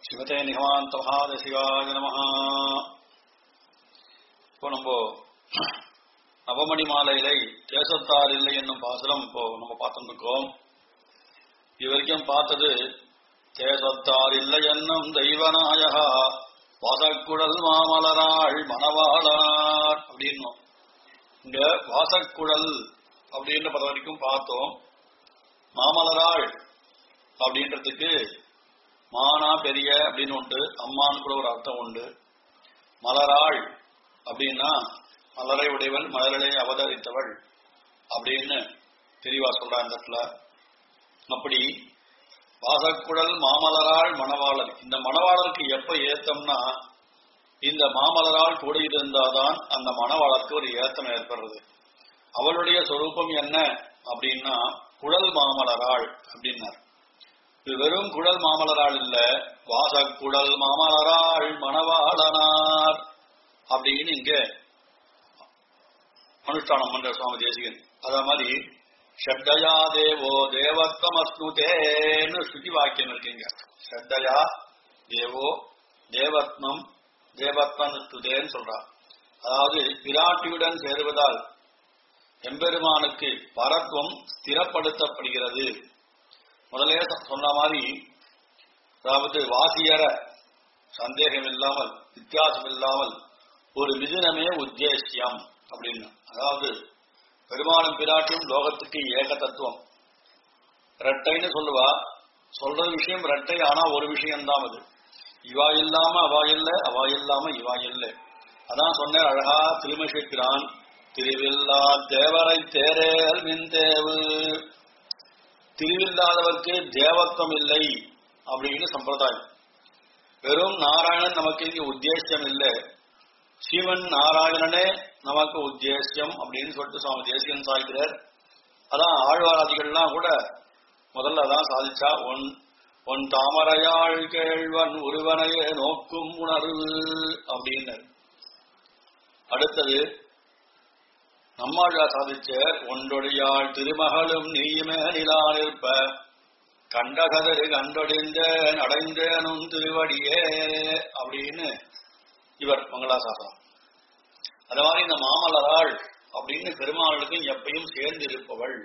சிவதே நிகமாந்த மகாதசிவாய நம இப்போ நம்ம நவமணி மாலையிலை தேசத்தார் இல்லை என்னும் பாசுரம் இப்போ நம்ம பார்த்துட்டு இருக்கோம் இது வரைக்கும் பார்த்தது தேசத்தார் இல்லை என்னும் தெய்வநாயகா வாசக்குழல் மாமலராள் மணவாளார் அப்படின்னும் இங்க வாசக்குழல் அப்படின்ற பத வரைக்கும் பார்த்தோம் மாமலராள் அப்படின்றதுக்கு மானா பெரிய அப்படின்னு உண்டு அம்மான்னு கூட ஒரு அர்த்தம் உண்டு மலராள் அப்படின்னா மலரை உடையவள் மலரிலே அவதரித்தவள் அப்படின்னு தெளிவா சொல்றா இந்த இடத்துல அப்படி வாசக்குழல் மாமலராள் மணவாளர் இந்த மணவாளருக்கு எப்ப ஏத்தம்னா இந்த மாமலரால் கூட இருந்தாதான் அந்த மணவாளருக்கு ஒரு ஏத்தம் ஏற்படுறது அவளுடைய சொரூபம் என்ன அப்படின்னா குழல் மாமலராள் அப்படின்னார் இது வெறும் குழல் மாமலராள் இல்ல வாசக்குழல் மாமலராள் மணவாளனார் அப்படின்னு இங்க அனுஷ்டானம் பண்ற சுவாமி தேசிகன் அத மாதிரி ஷட்டயா தேவோ தேவத்வமஸ்னுதேன்னு ஸ்ருதி வாக்கியம் இருக்குங்க ஷட்டயா தேவோ தேவத்னம் தேவத்வனுத்துதேன்னு சொல்றா அதாவது பிராட்டியுடன் சேருவதால் எம்பெருமானுக்கு பரத்துவம் ஸ்திரப்படுத்தப்படுகிறது முதலே சொன்ன மாதிரி அதாவது வாசியர சந்தேகம் இல்லாமல் வித்தியாசம் இல்லாமல் ஒரு மிதுனமே உத்தேசியம் அப்படின்னு அதாவது பெருமானும் பிராட்டியும் லோகத்துக்கு ஏக தத்துவம் ரெட்டைன்னு சொல்லுவா சொல்ற விஷயம் ரெட்டை ஆனா ஒரு விஷயம்தான் அது இவா இல்லாம அவா இல்ல அவா இல்லாம இவா இல்ல அதான் சொன்ன அழகா திருமஷிக்கிறான் திருவில்லா தேவரை தேரேல் மின் தேவு திருவில்லாதவர்க்கு தேவத்துவம் இல்லை அப்படின்னு சம்பிரதாயம் வெறும் நாராயணன் நமக்கு இங்க உத்தேசியம் இல்லை சிவன் நாராயணனே நமக்கு உத்தேசியம் அப்படின்னு சொல்லிட்டு சுவாமி தேசியன் சாய்க்கிறார் அதான் ஆழ்வாராதிகள்லாம் கூட முதல்ல அதான் சாதிச்சா ஒன் ஒன் தாமரையாள் கேழ்வன் ஒருவனையே நோக்கும் உணர்வு அப்படின்னர் அடுத்தது நம்மாழ்வா சாதிச்ச ஒன்றொடியாள் திருமகளும் நீயுமே நிலா நிற்ப கண்டகதரு கண்டொடிந்தேன் அடைந்தேனும் திருவடியே அப்படின்னு இவர் மங்களாசாசனம் அது மாதிரி இந்த மாமலராள் அப்படின்னு பெருமாளுக்கும் எப்பயும் சேர்ந்து இருப்பவள்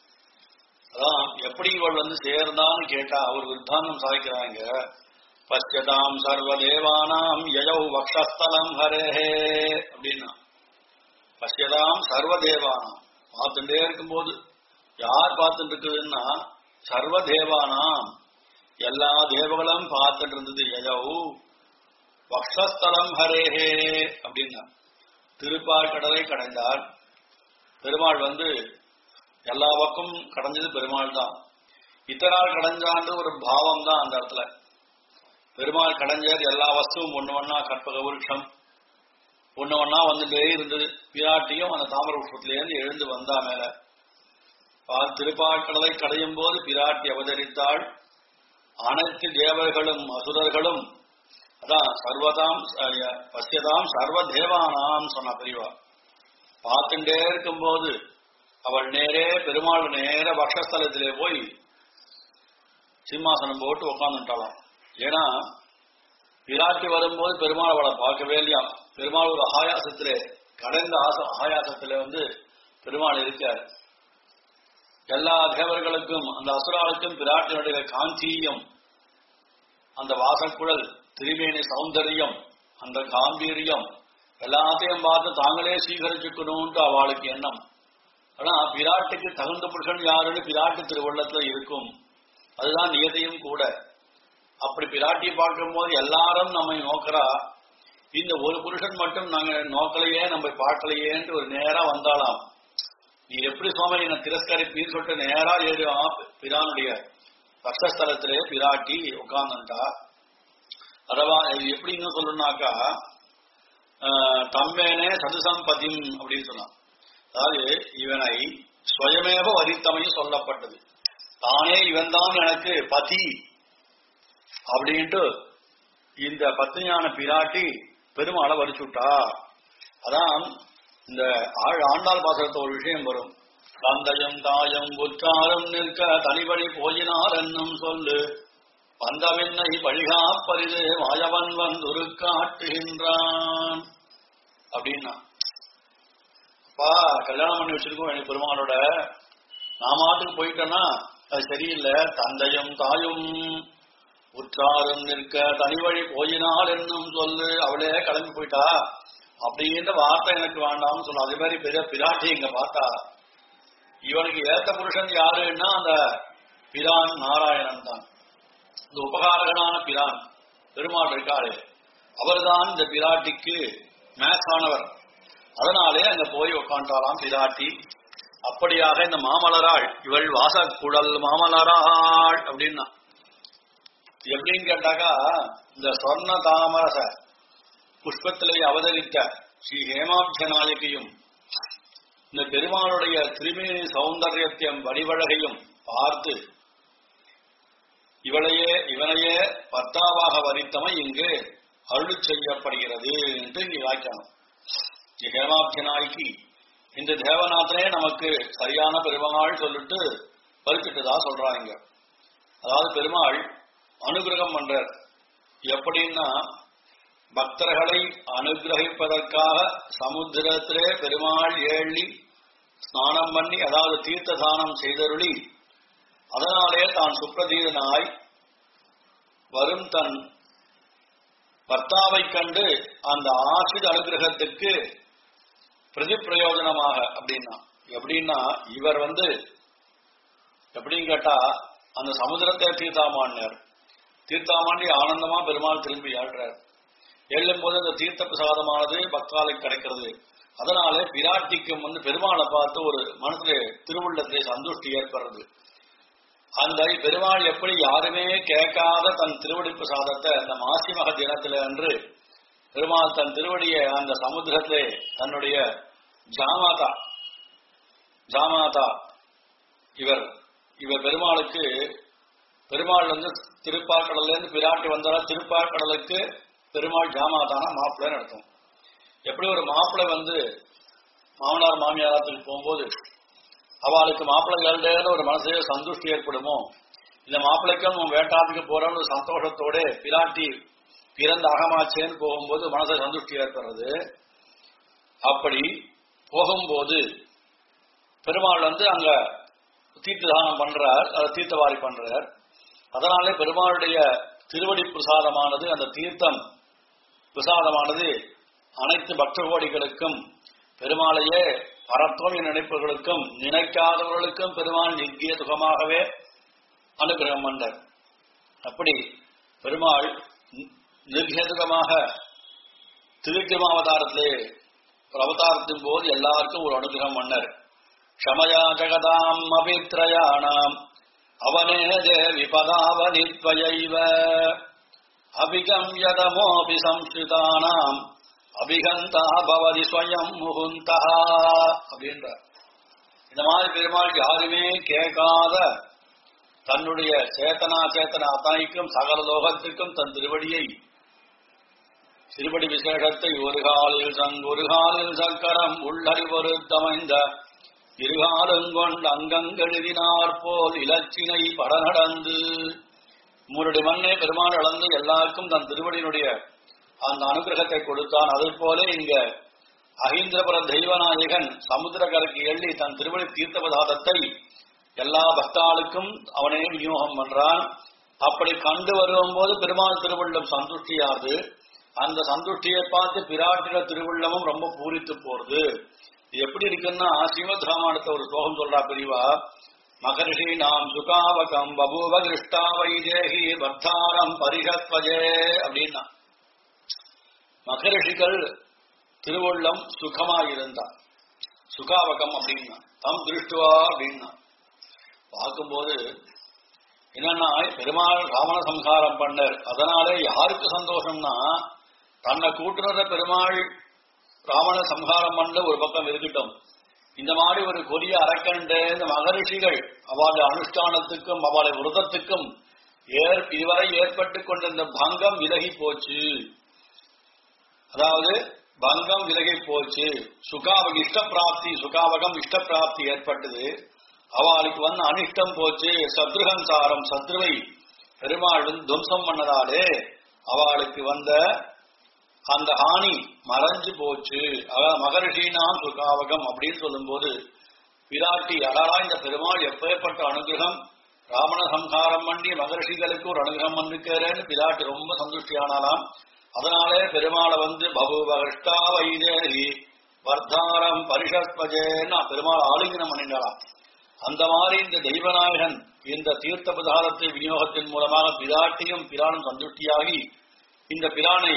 அதான் எப்படி இவள் வந்து சேர்ந்தான்னு கேட்டா அவர் விருத்தாந்தம் சாதிக்கிறாங்க பச்சதாம் சர்வதேவானாம் யஜௌ வக்ஷஸ்தலம் ஹரேஹே அப்படின்னா பசியதாம் சர்வதேவானாம் பார்த்துட்டே இருக்கும்போது யார் பார்த்துட்டு இருக்குதுன்னா சர்வதேவானாம் எல்லா தேவகளும் பார்த்துட்டு இருந்தது எஜவு வக்ஷஸ்தலம் ஹரேஹே அப்படின்னா திருப்பால் கடலை கடைந்தார் பெருமாள் வந்து எல்லா பக்கம் கடைஞ்சது பெருமாள் தான் இத்தனால் கடைஞ்சாண்டு ஒரு பாவம் தான் அந்த இடத்துல பெருமாள் கடைஞ்சர் எல்லா வஸ்துவும் ஒண்ணு ஒன்னா கற்பக விருட்சம் ஒண்ணு ஒன்னா வந்துட்டே இருந்தது பிராட்டியும் அந்த தாமர புஷ்பத்திலேருந்து எழுந்து வந்தா மேல திருப்பாக்கடலை கடையும் போது பிராட்டி அவதரித்தாள் அனைத்து தேவர்களும் அசுரர்களும் அதான் சர்வதாம் பசியதாம் சர்வ தேவானாம் சொன்ன பிரிவா பார்த்துட்டே இருக்கும்போது அவள் நேரே பெருமாள் நேர பக்ஷஸ்தலத்திலே போய் சிம்மாசனம் போட்டு உட்காந்துட்டாளாம் ஏன்னா பிராட்டி வரும்போது பெருமாள் அவளை பார்க்கவே இல்லையா பெருமாள் ஒரு ஆயாசத்திலே கடந்த ஆயாசத்திலே வந்து பெருமாள் இருக்கார் எல்லா தேவர்களுக்கும் அந்த அசுராளுக்கும் பிராட்டினுடைய காந்தியம் அந்த வாசக்குழல் திருமேனி சௌந்தரியம் அந்த காம்பீரியம் எல்லாத்தையும் பார்த்து தாங்களே சீகரிச்சுக்கணும்ட்டு அவளுக்கு எண்ணம் ஆனா பிராட்டுக்கு தகுந்த புருஷன் யாருன்னு பிராட்டு திருவள்ளத்துல இருக்கும் அதுதான் நியதையும் கூட அப்படி பிராட்டியை பார்க்கும் போது எல்லாரும் நம்மை நோக்கிறா இந்த ஒரு புருஷன் மட்டும் நாங்க நோக்கலையே நம்ம பார்க்கலையேன்ட்டு ஒரு நேரா வந்தாலாம் நீ எப்படி சுவாமி என்ன திரஸ்கரிப்பீன்னு சொல்லிட்டு நேரா ஏறி பிரானுடைய பக்ஷஸ்தலத்திலே பிராட்டி உட்கார்ந்துட்டா அதவா இது எப்படி இன்னும் சொல்லணும்னாக்கா தம்மேனே சதுசம்பதிம் அப்படின்னு சொன்னான் அதாவது இவனை ஸ்வயமேவ வரித்தமையும் சொல்லப்பட்டது தானே இவன் தான் எனக்கு பதி அப்படின்ட்டு இந்த பத்னியான பிராட்டி பெருமாளை வரிச்சுட்டா அதான் இந்த ஆழ் ஆண்டாள் பாசனத்தை ஒரு விஷயம் வரும் தந்தையும் தாயும் உற்றாரும் நிற்க தனிவழி போயினார் என்னும் சொல்லு வந்தவின்னை பழிகாப்பரிது மாயவன் வந்துரு காட்டுகின்றான் அப்படின்னா அப்பா கல்யாணம் பண்ணி வச்சிருக்கோம் எனக்கு பெருமானோட நான் மாட்டுக்கு போயிட்டேன்னா அது சரியில்லை தந்தையும் தாயும் உற்றாரும் நிற்க தனி வழி போயினால் என்னும் சொல்லு அவளே கிளம்பி போயிட்டா அப்படின்ற வார்த்தை எனக்கு வேண்டாம்னு சொன்ன அதே மாதிரி பெரிய பிராட்டி இங்க பார்த்தா இவனுக்கு ஏத்த புருஷன் யாருன்னா அந்த பிரான் நாராயணன் தான் இந்த உபகாரகனான பிரான் பெருமாள் இருக்காரு அவர்தான் இந்த பிராட்டிக்கு மேட்ச் ஆனவர் அதனாலே அங்க போய் உட்காண்டாராம் பிராட்டி அப்படியாக இந்த மாமலராள் இவள் வாசக்குடல் மாமலராள் அப்படின்னா எப்படின்னு கேட்டாக்கா இந்த சொர்ண தாமரச புஷ்பத்திலே அவதரித்த ஸ்ரீ ஹேமாப்ஜ நாயகியும் இந்த பெருமாளுடைய திருமேனி சௌந்தரியத்தையும் வடிவழகையும் பார்த்து இவளையே இவனையே பத்தாவாக வரித்தமை இங்கு அருள் செய்யப்படுகிறது என்று இங்கு வியாக்கியானம் ஹேமாப்ஜ நாயகி இந்த தேவநாதனே நமக்கு சரியான பெருமாள் சொல்லிட்டு பறிச்சுட்டதா சொல்றாங்க அதாவது பெருமாள் அனுகிரகம் பண்றார் எப்படின்னா பக்தர்களை அனுகிரகிப்பதற்காக சமுத்திரத்திலே பெருமாள் ஏழி ஸ்நானம் பண்ணி அதாவது தீர்த்த தானம் செய்தருளி அதனாலே தான் சுப்ரதீரனாய் வரும் தன் பர்த்தாவை கண்டு அந்த ஆசித அனுகிரகத்துக்கு பிரதி பிரயோஜனமாக அப்படின்னா எப்படின்னா இவர் வந்து எப்படின்னு கேட்டா அந்த சமுதிரத்தை தீர்த்தாமான்னார் தீர்த்தாமாண்டி ஆனந்தமா பெருமாள் திரும்பி ஆடுறார் எழும் போது அந்த தீர்த்த பிரசாதமானது பக்தாளுக்கு கிடைக்கிறது அதனாலே பிராட்டிக்கும் வந்து பெருமாளை பார்த்து ஒரு மனசுல திருவுள்ளத்திலே சந்துஷ்டி ஏற்படுறது அந்த பெருமாள் எப்படி யாருமே கேட்காத தன் திருவடி பிரசாதத்தை அந்த மாசிமக தினத்தில அன்று பெருமாள் தன் திருவடியை அந்த சமுத்திரத்திலே தன்னுடைய ஜாமாதா ஜாமாதா இவர் இவர் பெருமாளுக்கு பெருமாள் வந்து திருப்பாக்கடல்ல இருந்து பிராட்டி வந்தாலும் திருப்பாக்கடலுக்கு பெருமாள் ஜாமாதானா மாப்பிள்ளை நடத்தும் எப்படி ஒரு மாப்பிள்ளை வந்து மாமனார் மாமியாரத்துக்கு போகும்போது அவளுக்கு மாப்பிள்ளைகளோட ஒரு மனசுல சந்துஷ்டி ஏற்படுமோ இந்த மாப்பிள்ளைக்கும் நம்ம வேட்டாட்டுக்கு போறோம்னு ஒரு சந்தோஷத்தோட பிராட்டி பிறந்த அகமாச்சேன்னு போகும்போது மனசுல சந்துஷ்டி ஏற்படுறது அப்படி போகும்போது பெருமாள் வந்து அங்க தீர்த்த தானம் பண்றார் அதை தீர்த்தவாரி பண்றார் அதனாலே பெருமாளுடைய திருவடி பிரசாதமானது அந்த தீர்த்தம் பிரசாதமானது அனைத்து பக்த கோடிகளுக்கும் பெருமாளையே பரத்துவம் நினைப்பவர்களுக்கும் நினைக்காதவர்களுக்கும் பெருமாள் நித்திய சுகமாகவே அனுகிரகம் பண்ணார் அப்படி பெருமாள் நிர்கேதுகமாக திருக்கிரமாவதாரத்திலே ஒரு அவதாரத்தின் போது எல்லாருக்கும் ஒரு அனுகிரகம் பண்ணார் க்ஷமயா ஜகதாம் அபித்ரயாணாம் அவனே தேவி பதாவனித்வயைவ அபிகம்யதமோபி சம்ஸ்கிருதானாம் அபிகந்தா பவதி ஸ்வயம் முகுந்தா அப்படின்றார் இந்த மாதிரி பெருமாள் யாருமே கேட்காத தன்னுடைய சேத்தனா சேத்தனா அத்தனைக்கும் சகல லோகத்திற்கும் தன் திருவடியை திருவடி விசேஷத்தை ஒரு காலில் சங் ஒரு காலில் சக்கரம் உள்ளறிவொருத்தமைந்த இருகாலங்கொண்டு அங்கங்கெழுதினார் போல் இலச்சினை பட நடந்து மூருடைய மண்ணே பெருமாள் அளந்து எல்லாருக்கும் தன் திருவடியினுடைய அந்த அனுகிரகத்தை கொடுத்தான் அதே போல இங்க அகீந்திரபுர தெய்வநாயகன் சமுத்திரக்கரைக்கு எள்ளி தன் திருவடி தீர்த்த பதார்த்தத்தை எல்லா பக்தாளுக்கும் அவனே விநியோகம் பண்றான் அப்படி கண்டு வரும்போது பெருமாள் திருவள்ளம் சந்துஷ்டியாது அந்த சந்துஷ்டியை பார்த்து பிராட்டின திருவள்ளமும் ரொம்ப பூரித்து போறது இது எப்படி இருக்குன்னா ஸ்ரீமத் ராமாயணத்தை ஒரு ஸ்லோகம் சொல்றா பிரிவா மகர்ஷி நாம் சுகாவகம் பபூவ கிருஷ்டா வைதேகி பத்தாரம் பரிகத்வஜே அப்படின்னா மகரிஷிகள் திருவள்ளம் சுகமாயிருந்தார் சுகாவகம் அப்படின்னா தம் திருஷ்டுவா அப்படின்னா பார்க்கும்போது என்னன்னா பெருமாள் ராவண சம்ஹாரம் பண்ணர் அதனாலே யாருக்கு சந்தோஷம்னா தன்னை கூட்டுறத பெருமாள் ராவண சம்ஹாரம் பண்ண ஒரு பக்கம் இருக்கட்டும் இந்த மாதிரி ஒரு கொடிய அரக்கண்ட இந்த மகரிஷிகள் அவளுடைய அனுஷ்டானத்துக்கும் அவளுடைய விரதத்துக்கும் ஏற் இதுவரை ஏற்பட்டு கொண்டிருந்த பங்கம் விலகி போச்சு அதாவது பங்கம் விலகி போச்சு சுகாவக இஷ்ட பிராப்தி சுகாவகம் இஷ்ட பிராப்தி ஏற்பட்டது அவளுக்கு வந்து அனிஷ்டம் போச்சு சத்ருகன்சாரம் சத்ருவை பெருமாள் வந்து துவம்சம் பண்ணதாலே அவளுக்கு வந்த அந்த ஹானி மறைஞ்சு போச்சு அதாவது மகரிஷினாம் சுகாவகம் அப்படின்னு சொல்லும்போது பிராட்டி அடாரா இந்த பெருமாள் எப்பேற்பட்ட அனுகிரகம் ராவண சம்ஹாரம் பண்ணி மகரிஷிகளுக்கு ஒரு அனுகிரகம் பண்ணிருக்கிறேன்னு பிராட்டி ரொம்ப சந்துஷ்டியானாலாம் அதனாலே பெருமாளை வந்து பபுவஷ்டா வைதேகி வர்த்தாரம் பரிஷத்பஜேன்னா பெருமாள் ஆலிங்கனம் பண்ணினாலாம் அந்த மாதிரி இந்த தெய்வநாயகன் இந்த தீர்த்த பதாரத்தை விநியோகத்தின் மூலமாக பிராட்டியும் பிரானும் சந்துஷ்டியாகி இந்த பிரானை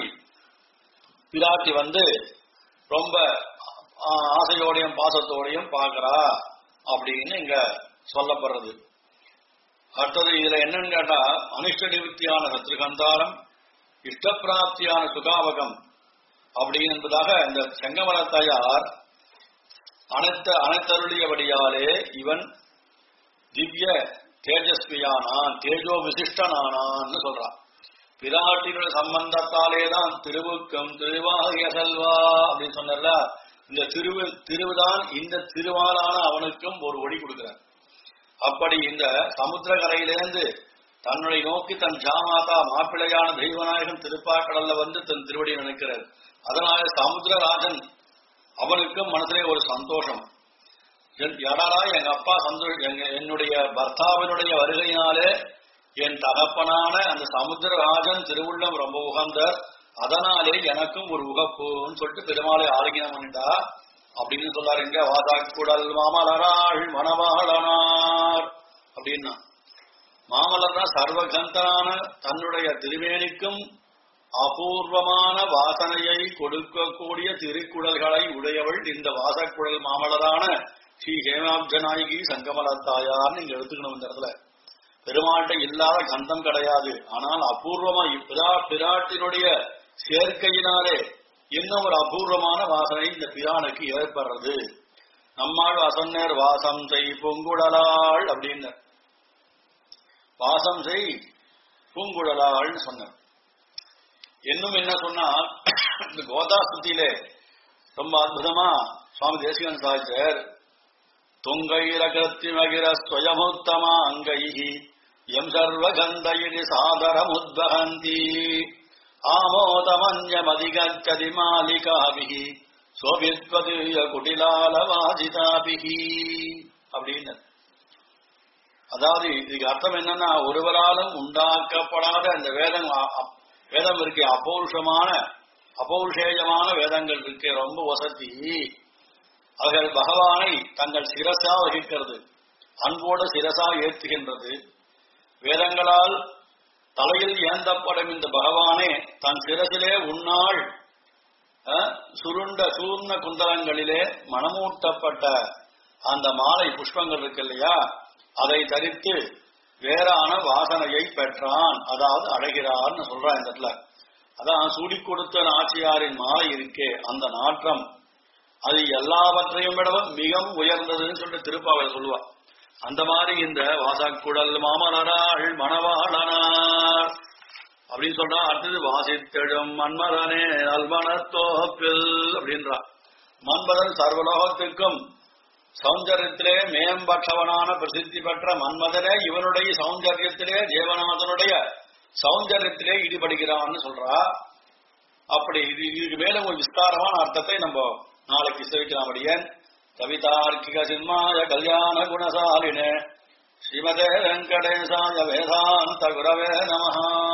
பிராட்டி வந்து ரொம்ப ஆ, ஆசையோடையும் பாசத்தோடையும் பார்க்கறா அப்படின்னு இங்க சொல்லப்படுறது அடுத்தது இதுல என்னன்னு கேட்டா அனிஷ்ட நிவர்த்தியான சத்ருகந்தாரம் இஷ்டப்பிராப்தியான சுகாவகம் அப்படி என்பதாக இந்த செங்கமல தாயார் அனைத்த அனைத்தருளியபடியாலே இவன் திவ்ய தேஜஸ்வியானான் தேஜோ விசிஷ்டனானான்னு சொல்றான் பிராட்டினுடைய சம்பந்தத்தாலே தான் திருவுக்கம் திருவாகிய செல்வா அப்படின்னு சொன்னல இந்த திருவு திருவுதான் இந்த திருவாலான அவனுக்கும் ஒரு ஒளி கொடுக்கிறார் அப்படி இந்த சமுத்திரக்கரையிலிருந்து தன்னுடைய நோக்கி தன் ஜாமாதா மாப்பிள்ளையான தெய்வநாயகன் திருப்பாக்கடல்ல வந்து தன் திருவடி நினைக்கிறார் அதனால சமுத்திரராஜன் அவனுக்கும் மனதிலே ஒரு சந்தோஷம் என்- யாராரா எங்க அப்பா சந்தோ எங்க என்னுடைய பர்த்தாவினுடைய வருகையினாலே என் தகப்பனான அந்த சமுத்திரராஜன் திருவுள்ளம் ரொம்ப உகந்தர் அதனாலே எனக்கும் ஒரு உகப்புன்னு சொல்லிட்டு பெருமாளை ஆரோக்கியம் பண்ணிட்டா அப்படின்னு சொல்லாரு இங்க வாதாக்குடல் மாமலராள் மணவாளனார் அப்படின்னா மாமலர்னா சர்வகந்தனான தன்னுடைய திருவேணிக்கும் அபூர்வமான வாசனையை கொடுக்கக்கூடிய திருக்குழல்களை உடையவள் இந்த வாசக்குழல் மாமலரான ஸ்ரீ ஹேமாப்ஜ நாயகி சங்கமலத்தாயார்னு இங்க எடுத்துக்கணும் இந்த இடத்துல பெருமாள்கிட்ட இல்லாத கந்தம் கிடையாது ஆனால் அபூர்வமா பிரா பிராட்டினுடைய சேர்க்கையினாலே இன்னும் ஒரு அபூர்வமான வாசனை இந்த பிரானுக்கு ஏற்படுறது நம்மால் வசன்னர் வாசம் செய் பூங்குழலாள் அப்படின்னு வாசம் செய் பூங்குழலாள்னு சொன்னார் இன்னும் என்ன சொன்னா இந்த கோதா ஸ்துதியிலே ரொம்ப அற்புதமா சுவாமி தேசிகன் சாதிச்சார் துங்கைரகத்திமகிர ஸ்வயமுத்தமா அங்கைஹி எம் சர்வகந்தையினி சாதரமுத்வகந்தி ஆமோதமன்யமதிகச்சதி மாலிகாபிஹி சோபித்வதீய குடிலாலவாசிதாபிஹி அப்படின்னு அதாவது இதுக்கு அர்த்தம் என்னன்னா ஒருவராலும் உண்டாக்கப்படாத அந்த வேதம் அ- அ- வேதம் இருக்கு அப்பௌருஷமான அபௌருஷேயமான வேதங்கள் இருக்கு ரொம்ப வசதி அவர்கள் பகவானை தங்கள் சிரசா வகிக்கிறது அன்போடு சிரசா ஏற்றுகின்றது வேதங்களால் தலையில் ஏந்தப்படும் இந்த பகவானே தன் சிரசிலே உன்னாள் அஹ், சுருண்ட சூர்ண குந்தலங்களிலே மணமூட்டப்பட்ட அந்த மாலை புஷ்பங்கள் இருக்கு இல்லையா அதை தரித்து வேறான வாசனையை பெற்றான் அதாவது அழகிறார்னு சொல்றான் இந்த இடத்துல அதான் சூடி கொடுத்த நாச்சியாரின் மாலை இருக்கே அந்த நாற்றம் அது எல்லாவற்றையும் விடவும் மிகவும் உயர்ந்ததுன்னு சொல்லிட்டு திருப்பாவை சொல்லுவா அந்த மாதிரி இந்த வாசக்குழல் மாமலராள் மணவாளனார் அப்படின்னு சொன்னா அடுத்தது வாசித்தெழும் மன்மதனே அல்மனத்தோப்பில் அப்படின்றா மன்மதன் சர்வலோகத்திற்கும் சௌந்தரியத்திலே மேம்பட்டவனான பிரசித்தி பெற்ற மன்மதனே இவனுடைய சௌந்தரியத்திலே தேவநாதனுடைய சௌந்தரியத்திலே ஈடுபடுகிறான்னு சொல்றா அப்படி இது இதுக்கு மேல ஒரு விஸ்தாரமான அர்த்தத்தை நம்ம நாளைக்கு சேவிக்கலாம் அப்படியேன் கவிதார்க்கிக சிம்மாய கல்யாண குணசாலினே ஸ்ரீமதே வெங்கடேசாய வேதாந்த குரவே நமஹா